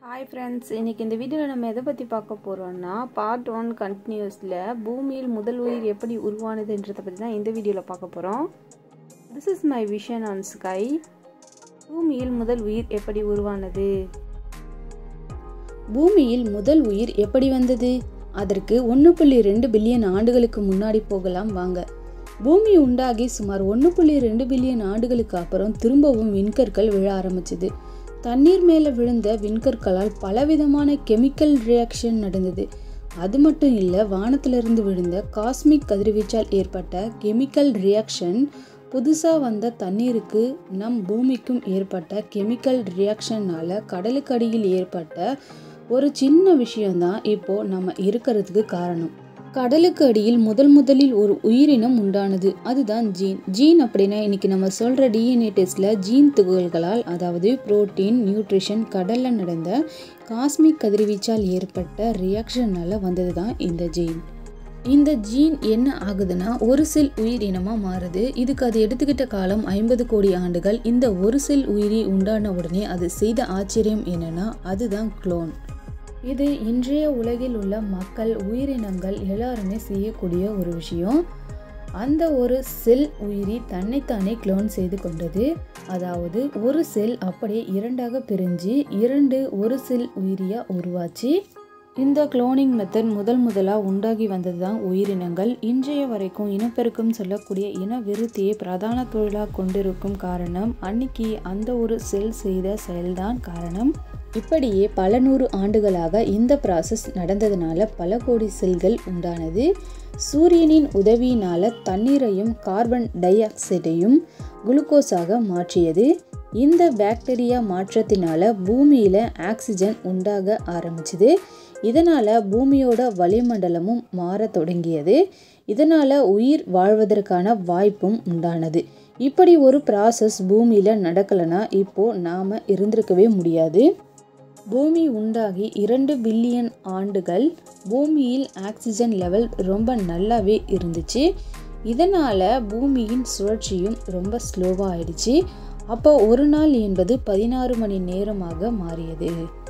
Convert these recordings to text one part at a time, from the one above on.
hi friends இன்றைக்கி இந்த வீடியோவில் நம்ம எதை பற்றி பார்க்க போகிறோம்னா பார்ட் ஒன் கண்டினியூஸில் பூமியில் முதல் உயிர் எப்படி உருவானதுன்றதை பற்றி தான் இந்த வீடியோவில் பார்க்க போகிறோம் this is my vision on sky பூமியில் முதல் உயிர் எப்படி உருவானது பூமியில் முதல் உயிர் எப்படி வந்தது அதற்கு ஒன்று புள்ளி ரெண்டு பில்லியன் ஆண்டுகளுக்கு முன்னாடி போகலாம் வாங்க பூமி உண்டாகி சுமார் ஒன்று புள்ளி ரெண்டு பில்லியன் ஆண்டுகளுக்கு அப்புறம் திரும்பவும் விண்கற்கள் விழ ஆரம்பிச்சது தண்ணீர் மேலே விழுந்த விண்கற்களால் பலவிதமான கெமிக்கல் ரியாக்ஷன் நடந்தது அது மட்டும் இல்லை வானத்திலிருந்து விழுந்த காஸ்மிக் கதிர்வீச்சால் ஏற்பட்ட கெமிக்கல் ரியாக்ஷன் புதுசாக வந்த தண்ணீருக்கு நம் பூமிக்கும் ஏற்பட்ட கெமிக்கல் ரியாக்ஷனால் கடலுக்கு அடியில் ஏற்பட்ட ஒரு சின்ன விஷயம்தான் இப்போ நம்ம இருக்கிறதுக்கு காரணம் கடலுக்கு அடியில் முதல் முதலில் ஒரு உயிரினம் உண்டானது அதுதான் ஜீன் ஜீன் அப்படின்னா இன்னைக்கு நம்ம சொல்கிற டிஎன்ஏ டெஸ்ட்டில் ஜீன் துகள்களால் அதாவது புரோட்டீன் நியூட்ரிஷன் கடலில் நடந்த காஸ்மிக் கதிர்வீச்சால் ஏற்பட்ட ரியாக்ஷனால் வந்தது தான் இந்த ஜீன் இந்த ஜீன் என்ன ஆகுதுன்னா ஒரு செல் உயிரினமாக மாறுது இதுக்கு அது எடுத்துக்கிட்ட காலம் ஐம்பது கோடி ஆண்டுகள் இந்த ஒரு செல் உயிரி உண்டான உடனே அது செய்த ஆச்சரியம் என்னன்னா அதுதான் குளோன் இது இன்றைய உலகில் உள்ள மக்கள் உயிரினங்கள் எல்லாருமே செய்யக்கூடிய ஒரு விஷயம் அந்த ஒரு செல் உயிரி தன்னைத்தானே குளோன் செய்து கொண்டது அதாவது ஒரு செல் அப்படியே இரண்டாக பிரிஞ்சு இரண்டு ஒரு செல் உயிரியாக உருவாச்சு இந்த குளோனிங் மெத்தட் முதல் முதலாக உண்டாகி வந்தது தான் உயிரினங்கள் இன்றைய வரைக்கும் இனப்பெருக்கம் சொல்லக்கூடிய இன விருத்தியை பிரதான தொழிலாக கொண்டிருக்கும் காரணம் அன்னைக்கு அந்த ஒரு செல் செய்த செயல்தான் காரணம் இப்படியே பல நூறு ஆண்டுகளாக இந்த ப்ராசஸ் நடந்ததுனால பல கோடி செல்கள் உண்டானது சூரியனின் உதவியினால தண்ணீரையும் கார்பன் டை ஆக்சைடையும் குளுக்கோஸாக மாற்றியது இந்த பாக்டீரியா மாற்றத்தினால பூமியில் ஆக்சிஜன் உண்டாக ஆரம்பிச்சுது இதனால் பூமியோட வளிமண்டலமும் மாற தொடங்கியது இதனால் உயிர் வாழ்வதற்கான வாய்ப்பும் உண்டானது இப்படி ஒரு ப்ராசஸ் பூமியில் நடக்கலைன்னா இப்போது நாம் இருந்திருக்கவே முடியாது பூமி உண்டாகி இரண்டு பில்லியன் ஆண்டுகள் பூமியில் ஆக்சிஜன் லெவல் ரொம்ப நல்லாவே இருந்துச்சு இதனால் பூமியின் சுழற்சியும் ரொம்ப ஸ்லோவாக ஆயிடுச்சு அப்போ ஒரு நாள் என்பது பதினாறு மணி நேரமாக மாறியது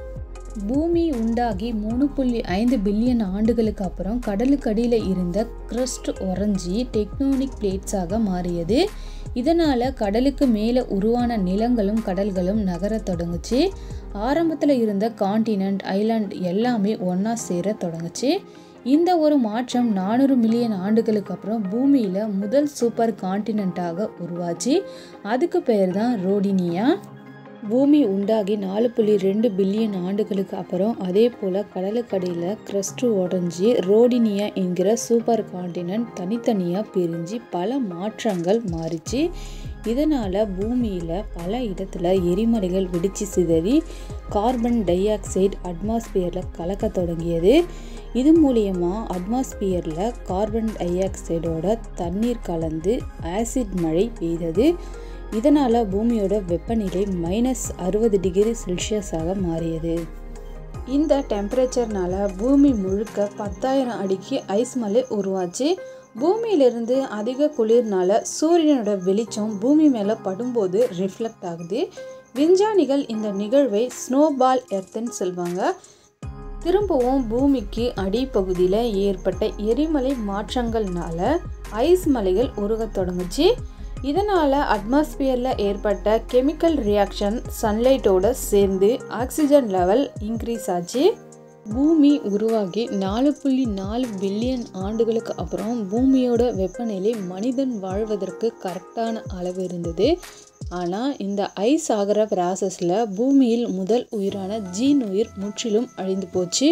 பூமி உண்டாகி மூணு புள்ளி ஐந்து பில்லியன் ஆண்டுகளுக்கு அப்புறம் கடலுக்கு அடியில் இருந்த கிரஸ்ட் உறைஞ்சி டெக்னோனிக் பிளேட்ஸாக மாறியது இதனால் கடலுக்கு மேலே உருவான நிலங்களும் கடல்களும் நகர தொடங்குச்சு ஆரம்பத்தில் இருந்த காண்டினென்ட் ஐலாண்ட் எல்லாமே ஒன்றா சேர தொடங்குச்சு இந்த ஒரு மாற்றம் நானூறு மில்லியன் ஆண்டுகளுக்கு அப்புறம் பூமியில் முதல் சூப்பர் காண்டினென்ட்டாக உருவாச்சு அதுக்கு பேர் தான் ரோடினியா பூமி உண்டாகி நாலு புள்ளி ரெண்டு பில்லியன் ஆண்டுகளுக்கு அப்புறம் அதே போல் கடலுக்கடியில் கிரஸ்ட்டு உடஞ்சி ரோடினியா என்கிற சூப்பர் காண்டினென்ட் தனித்தனியாக பிரிஞ்சு பல மாற்றங்கள் மாறிச்சு இதனால் பூமியில் பல இடத்துல எரிமலைகள் வெடிச்சு சிதறி கார்பன் டை ஆக்சைடு அட்மாஸ்பியரில் கலக்க தொடங்கியது இது மூலியமாக அட்மாஸ்பியரில் கார்பன் டை ஆக்சைடோட தண்ணீர் கலந்து ஆசிட் மழை பெய்தது இதனால் பூமியோட வெப்பநிலை மைனஸ் அறுபது டிகிரி செல்சியஸாக மாறியது இந்த டெம்பரேச்சர்னால பூமி முழுக்க பத்தாயிரம் அடிக்கு ஐஸ் மலை உருவாச்சு பூமியிலிருந்து அதிக குளிர்னால சூரியனோட வெளிச்சம் பூமி மேலே படும்போது ரிஃப்ளெக்ட் ஆகுது விஞ்ஞானிகள் இந்த நிகழ்வை ஸ்னோபால் எர்த்துன்னு சொல்லுவாங்க திரும்பவும் பூமிக்கு அடிப்பகுதியில் ஏற்பட்ட எரிமலை மாற்றங்கள்னால ஐஸ் மலைகள் உருகத் தொடங்குச்சு இதனால் அட்மாஸ்பியரில் ஏற்பட்ட கெமிக்கல் ரியாக்ஷன் சன்லைட்டோட சேர்ந்து ஆக்சிஜன் லெவல் இன்க்ரீஸ் ஆச்சு பூமி உருவாகி நாலு புள்ளி நாலு பில்லியன் ஆண்டுகளுக்கு அப்புறம் பூமியோட வெப்பநிலை மனிதன் வாழ்வதற்கு கரெக்டான அளவு இருந்தது ஆனால் இந்த ஐஸ் ஆகிற ப்ராசஸில் பூமியில் முதல் உயிரான ஜீன் உயிர் முற்றிலும் அழிந்து போச்சு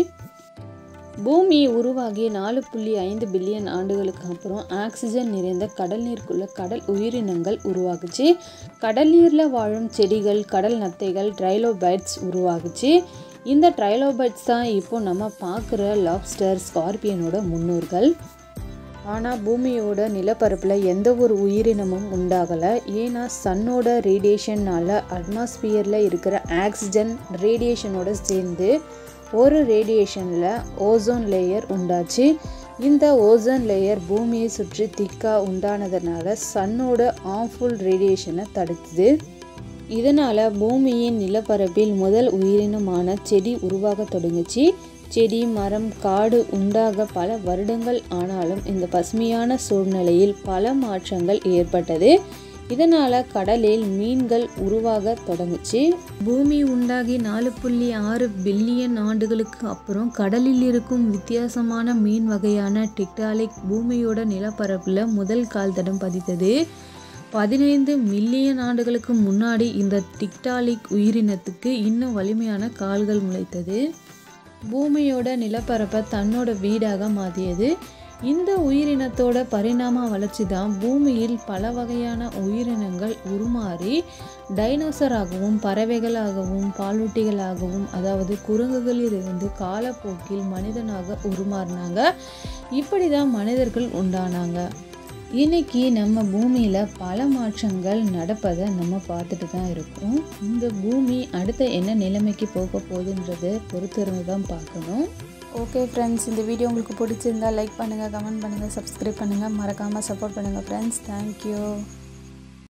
பூமி உருவாகி நாலு புள்ளி ஐந்து பில்லியன் ஆண்டுகளுக்கு அப்புறம் ஆக்சிஜன் நிறைந்த கடல் நீருக்குள்ள கடல் உயிரினங்கள் உருவாகுச்சு கடல் நீரில் வாழும் செடிகள் கடல் நத்தைகள் ட்ரைலோபைட்ஸ் உருவாகுச்சு இந்த ட்ரைலோபைட்ஸ் தான் இப்போ நம்ம பார்க்குற லாப்ஸ்டர் ஸ்கார்பியனோட முன்னோர்கள் ஆனால் பூமியோட நிலப்பரப்பில் எந்த ஒரு உயிரினமும் உண்டாகலை ஏன்னா சன்னோட ரேடியேஷனால் அட்மாஸ்பியரில் இருக்கிற ஆக்சிஜன் ரேடியேஷனோட சேர்ந்து ஒரு ரேடியேஷனில் ஓசோன் லேயர் உண்டாச்சு இந்த ஓசோன் லேயர் பூமியை சுற்றி திக்காக உண்டானதுனால சன்னோட ஆர்ம்ஃபுல் ரேடியேஷனை தடுக்குது இதனால் பூமியின் நிலப்பரப்பில் முதல் உயிரினமான செடி உருவாக தொடங்குச்சு செடி மரம் காடு உண்டாக பல வருடங்கள் ஆனாலும் இந்த பசுமையான சூழ்நிலையில் பல மாற்றங்கள் ஏற்பட்டது இதனால் கடலில் மீன்கள் உருவாக தொடங்குச்சு பூமி உண்டாகி நாலு புள்ளி ஆறு பில்லியன் ஆண்டுகளுக்கு அப்புறம் கடலில் இருக்கும் வித்தியாசமான மீன் வகையான டிக்டாலிக் பூமியோட நிலப்பரப்பில் முதல் கால் தடம் பதித்தது பதினைந்து மில்லியன் ஆண்டுகளுக்கு முன்னாடி இந்த டிக்டாலிக் உயிரினத்துக்கு இன்னும் வலிமையான கால்கள் முளைத்தது பூமியோட நிலப்பரப்பை தன்னோட வீடாக மாற்றியது இந்த உயிரினத்தோட பரிணாம வளர்ச்சி தான் பூமியில் பல வகையான உயிரினங்கள் உருமாறி டைனோசராகவும் பறவைகளாகவும் பாலூட்டிகளாகவும் அதாவது குரங்குகளிலிருந்து காலப்போக்கில் மனிதனாக உருமாறினாங்க இப்படி தான் மனிதர்கள் உண்டானாங்க இன்னைக்கு நம்ம பூமியில் பல மாற்றங்கள் நடப்பதை நம்ம பார்த்துட்டு தான் இருக்கோம் இந்த பூமி அடுத்த என்ன நிலைமைக்கு போக போகுதுன்றதை பொறுத்திருந்து தான் பார்க்கணும் ஓகே ஃப்ரெண்ட்ஸ் இந்த வீடியோ உங்களுக்கு பிடிச்சிருந்தா லைக் பண்ணுங்கள் கமெண்ட் பண்ணுங்கள் சப்ஸ்கிரைப் பண்ணுங்கள் மறக்காமல் சப்போர்ட் பண்ணுங்கள் ஃப்ரெண்ட்ஸ் தேங்க்யூ